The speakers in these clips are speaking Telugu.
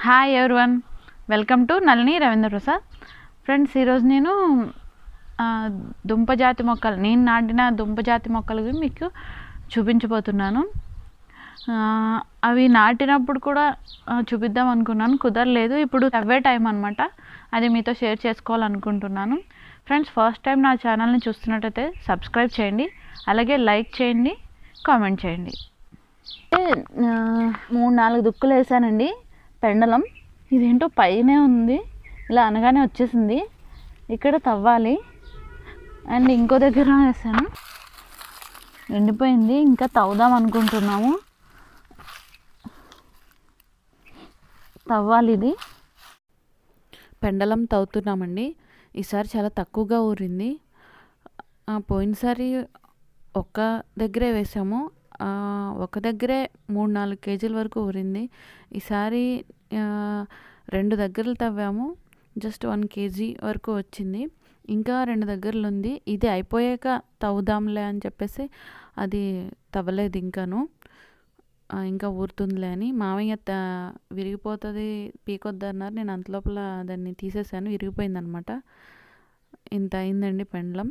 hi everyone welcome to Nalini Ravindra Prasad friends ఈరోజు నేను ఆ, దుంప జాతి మొక్కలు నేను నాటిన దుంప జాతి మొక్కలు మీకు చూపించబోతున్నాను ఆ, అవి నాటినప్పుడు కూడా ఆ, చూపిద్దాం అనుకున్నాను కుదరలేదు ఇప్పుడు తవ్వే టైం అనమాట అది మీతో షేర్ చేసుకోవాలనుకుంటున్నాను ఫ్రెండ్స్ ఫస్ట్ టైం నా ఛానల్ని చూస్తున్నట్టయితే సబ్స్క్రైబ్ చేయండి అలాగే లైక్ చేయండి కామెంట్ చేయండి ఆ, మూడు నాలుగు దుక్కులు వేసానండి పెండలం ఇదేంటో పైనే ఉంది ఇలా అనగానే వచ్చేసింది ఇక్కడ తవ్వాలి అండ్ ఇంకో దగ్గర వేసాను ఎండిపోయింది ఇంకా తవ్వుదాం అనుకుంటున్నాము తవ్వాలి ఇది పెండలం తవ్వుతున్నామండి ఈసారి చాలా తక్కువగా ఊరింది ఆ, పోయినసారి ఒక్క దగ్గరే వేసాము ఆ, ఒక దగ్గరే మూడు నాలుగు కేజీల వరకు ఊరింది ఈసారి ఆ, రెండు దగ్గరలు తవ్వాము జస్ట్ వన్ కేజీ వరకు వచ్చింది ఇంకా రెండు దగ్గరలు ఉంది ఇది అయిపోయాక తవ్వుదాంలే అని చెప్పేసి అది తవ్వలేదు ఇంకాను ఆ, ఇంకా ఊరుతుందిలే అని మామయ్య త- విరిగిపోతుంది పీకొద్దు అన్నారు నేను అంతలోపల దాన్ని తీసేసాను విరిగిపోయింది అనమాట ఇంత అయిందండి పెండలం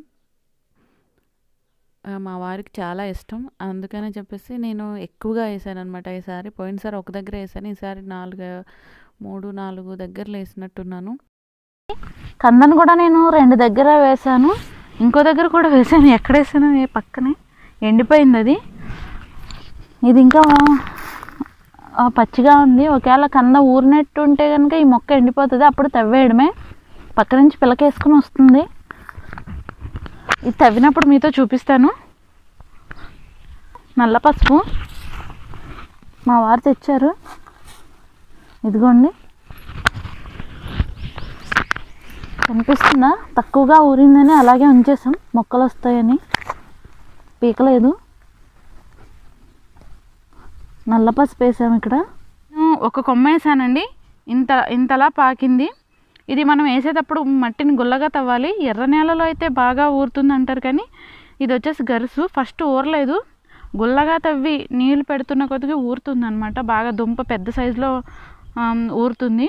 ఆ, మా వారికి చాలా ఇష్టం అందుకని చెప్పేసి నేను ఎక్కువగా వేసాను అనమాట ఈసారి పోయినసారి ఒక దగ్గర వేసాను ఈసారి నాలుగు మూడు నాలుగు దగ్గరలు వేసినట్టున్నాను కందను కూడా నేను రెండు దగ్గర వేసాను ఇంకో దగ్గర కూడా వేసాను ఎక్కడ వేసాను ఏ పక్కనే ఎండిపోయింది అది ఇది ఇంకా ఆ, పచ్చిగా ఉంది ఒకవేళ కంద ఊరినట్టు ఉంటే కనుక ఈ మొక్క ఎండిపోతుంది అప్పుడు తవ్వేయడమే పక్క నుంచి పిల్లకేసుకుని వస్తుంది ఇది తవ్వినప్పుడు మీతో చూపిస్తాను నల్ల పసుపు మా వారు తెచ్చారు ఇదిగోండి కనిపిస్తుందా తక్కువగా ఊరిందని అలాగే ఉంచేసాం మొక్కలు వస్తాయని పీకలేదు నల్ల పసుపు వేసాము ఇక్కడ ఒక కొమ్మ వేసానండి ఇంత ఇంతలా పాకింది ఇది మనం వేసేటప్పుడు మట్టిని గుల్లగా తవ్వాలి ఎర్ర నేలలో అయితే బాగా ఊరుతుంది అంటారు కానీ ఇది వచ్చేసి గరుసు ఫస్ట్ ఊరలేదు గుల్లగా తవ్వి నీళ్ళు పెడుతున్న కొద్దిగా ఊరుతుంది అనమాట బాగా దుంప పెద్ద సైజులో ఆమ్, ఊరుతుంది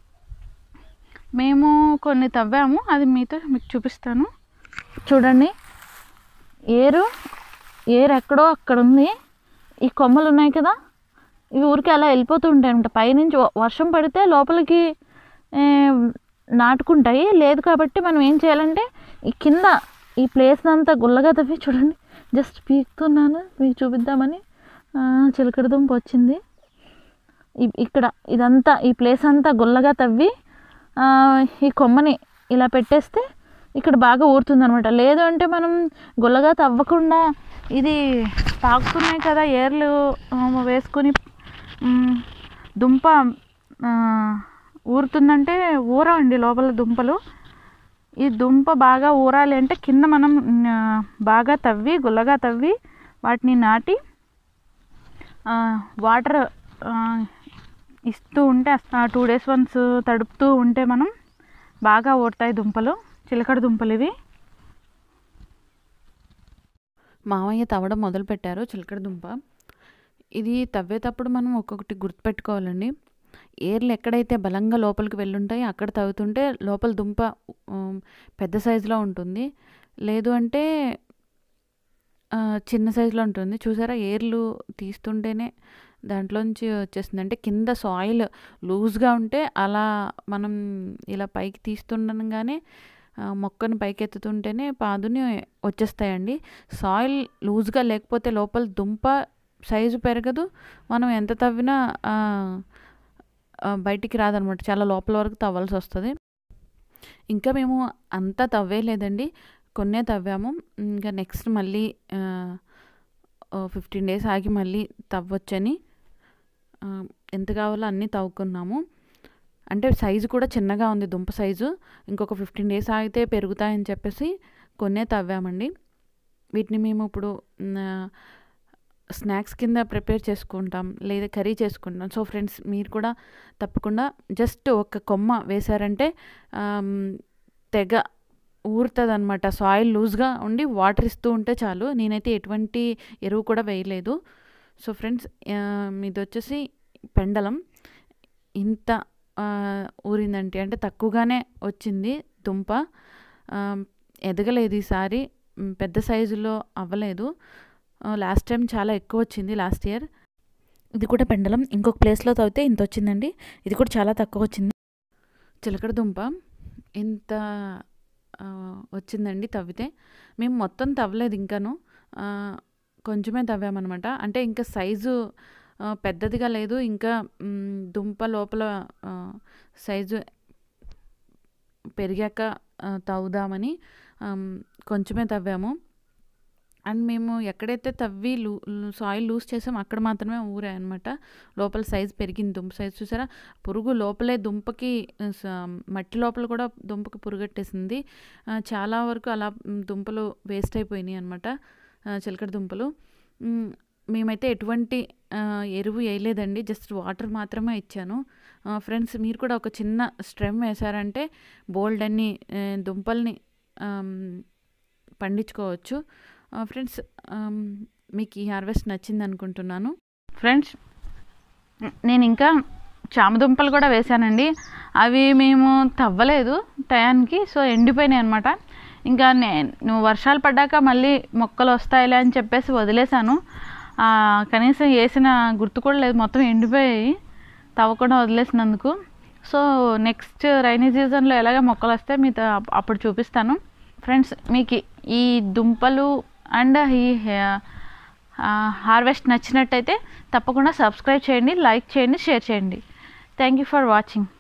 మేము కొన్ని తవ్వాము అది మీతో మీకు చూపిస్తాను చూడండి ఏరు ఏరు ఎక్కడో అక్కడ ఉంది ఈ కొమ్మలు ఉన్నాయి కదా ఇవి ఊరికి అలా వెళ్ళిపోతూ ఉంటాయి అనమాట పైనుంచి వ- వర్షం పడితే లోపలికి ఏ, నాటుకుంటాయి లేదు కాబట్టి మనం ఏం చేయాలంటే ఈ కింద ఈ ప్లేస్ అంతా గుల్లగా తవ్వి చూడండి జస్ట్ పీకుతున్నాను మీకు చూపిద్దామని ఆ, చిలకడ దుంప వచ్చింది ఇ- ఇక్కడ ఇదంతా ఈ ప్లేస్ అంతా గుల్లగా తవ్వి ఆ, ఈ కొమ్మని ఇలా పెట్టేస్తే ఇక్కడ బాగా ఊరుతుంది అనమాట లేదు అంటే మనం గుల్లగా తవ్వకుండా ఇది తాకుతున్నాయి కదా ఏర్లు ఆ, వేసుకొని మ్, దుంప ఆ, ఊరుతుందంటే ఊరండి లోపల దుంపలు ఈ దుంప బాగా ఊరాలి అంటే కింద మనం ఆ, బాగా తవ్వి గుల్లగా తవ్వి వాటిని నాటి ఆ, వాటర్ ఆ, ఇస్తూ ఉంటే టూ డేస్ వన్స్ తడుపుతూ ఉంటే మనం బాగా ఊడతాయి దుంపలు చిలకడ దుంపలు ఇవి మామయ్య తవ్వడం మొదలుపెట్టారు చిలకడ దుంప ఇది తవ్వేటప్పుడు మనం ఒక్కొక్కటి గుర్తుపెట్టుకోవాలండి ఏర్లు ఎక్కడైతే బలంగా లోపలికి వెళ్ళుంటాయో అక్కడ తవ్వుతుంటే లోపల దుంప ఉమ్, పెద్ద సైజులో ఉంటుంది లేదు అంటే ఆ, చిన్న సైజులో ఉంటుంది చూసారా ఏర్లు తీస్తుంటేనే దాంట్లోంచి వచ్చేస్తుంది అంటే కింద సాయిల్ లూజ్గా ఉంటే అలా మనం ఇలా పైకి తీస్తుండగానే ఆ, మొక్కను పైకి ఎత్తుతుంటేనే పాదుని వచ్చేస్తాయండి సాయిల్ లూజ్గా లేకపోతే లోపల దుంప సైజు పెరగదు మనం ఎంత తవ్వినా ఆ, ఆ, బయటికి రాదనమాట చాలా లోపల వరకు తవ్వాల్సి వస్తుంది ఇంకా మేము అంతా తవ్వేయలేదండి కొన్నే తవ్వాము ఇంకా నెక్స్ట్ మళ్ళీ ఫిఫ్టీన్ డేస్ ఆగి మళ్ళీ తవ్వొచ్చని ఆ, ఎంత కావాలో అన్నీ తవ్వుకున్నాము అంటే సైజు కూడా చిన్నగా ఉంది దుంప సైజు ఇంకొక ఫిఫ్టీన్ డేస్ ఆగితే పెరుగుతాయని చెప్పేసి కొన్నే తవ్వామండి వీటిని మేము ఇప్పుడు స్నాక్స్ కింద ప్రిపేర్ చేసుకుంటాం లేదా కర్రీ చేసుకుంటాం సో ఫ్రెండ్స్ మీరు కూడా తప్పకుండా జస్ట్ ఒక కొమ్మ వేశారంటే ఆమ్, తెగ ఊరుతుంది అనమాట సాయిల్ లూజ్గా ఉండి వాటర్ ఇస్తూ ఉంటే చాలు నేనైతే ఎటువంటి ఎరువు కూడా వేయలేదు సో ఫ్రెండ్స్ ఇది వచ్చేసి పెండలం ఇంత ఆ, ఊరిందంటే అంటే తక్కువగానే వచ్చింది దుంప ఆ, ఎదగలేదు ఈసారి మ్, పెద్ద సైజులో అవ్వలేదు లాస్ట్ టైం చాలా ఎక్కువ వచ్చింది లాస్ట్ ఇయర్ ఇది కూడా పెండలం ఇంకొక ప్లేస్లో తవ్వితే ఇంత వచ్చిందండి ఇది కూడా చాలా తక్కువ వచ్చింది చిలకడ దుంప ఇంత ఆ, వచ్చిందండి తవ్వితే మేము మొత్తం తవ్వలేదు ఇంకాను ఆ, కొంచెమే తవ్వామన్నమాట అంటే ఇంకా సైజు ఆ, పెద్దదిగా లేదు ఇంకా మ్, దుంప లోపల ఆ, సైజు పెరిగాక ఆ, తవ్వుదామని ఆమ్, కొంచెమే తవ్వాము అండ్ మేము ఎక్కడైతే తవ్వి లూ సాయిల్ లూజ్ చేసామో అక్కడ మాత్రమే ఊరాయి అనమాట లోపల సైజ్ పెరిగింది దుంప సైజ్ చూసారా పురుగు లోపలే దుంపకి ఆ, స- మట్టి లోపల కూడా దుంపకి పురుగట్టేసింది ఆ, చాలా వరకు అలా మ్, దుంపలు వేస్ట్ అయిపోయినాయి అనమాట చిలకడ దుంపలు మ్, మేమైతే ఎటువంటి ఆ, ఎరువు వేయలేదండి జస్ట్ వాటర్ మాత్రమే ఇచ్చాను ఫ్రెండ్స్ మీరు కూడా ఒక చిన్న స్ట్రెమ్ వేశారంటే బోల్డ్ అన్ని ఆ, దుంపల్ని ఆమ్, పండించుకోవచ్చు ఫ్రెండ్స్ మీకు ఈ హార్వెస్ట్ నచ్చింది అనుకుంటున్నాను ఫ్రెండ్స్ నేను ఇంకా చామదుంపలు కూడా వేశానండి అవి మేము తవ్వలేదు టయానికి సో ఎండిపోయినాయి అనమాట ఇంకా నేను వర్షాలు పడ్డాక మళ్ళీ మొక్కలు వస్తాయిలే అని చెప్పేసి వదిలేశాను ఆ, కనీసం వేసిన గుర్తు కూడా లేదు మొత్తం ఎండిపోయాయి తవ్వకుండా వదిలేసినందుకు సో నెక్స్ట్ రైనీ సీజన్లో ఎలాగ మొక్కలు వస్తే మీతో అప్- అప్పుడు చూపిస్తాను ఫ్రెండ్స్ మీకు ఈ దుంపలు అండ్ ఈ హే- హార్వెస్ట్ నచ్చినట్టయితే తప్పకుండా సబ్స్క్రైబ్ చేయండి లైక్ చేయండి షేర్ చేయండి థ్యాంక్ యూ ఫర్ వాచింగ్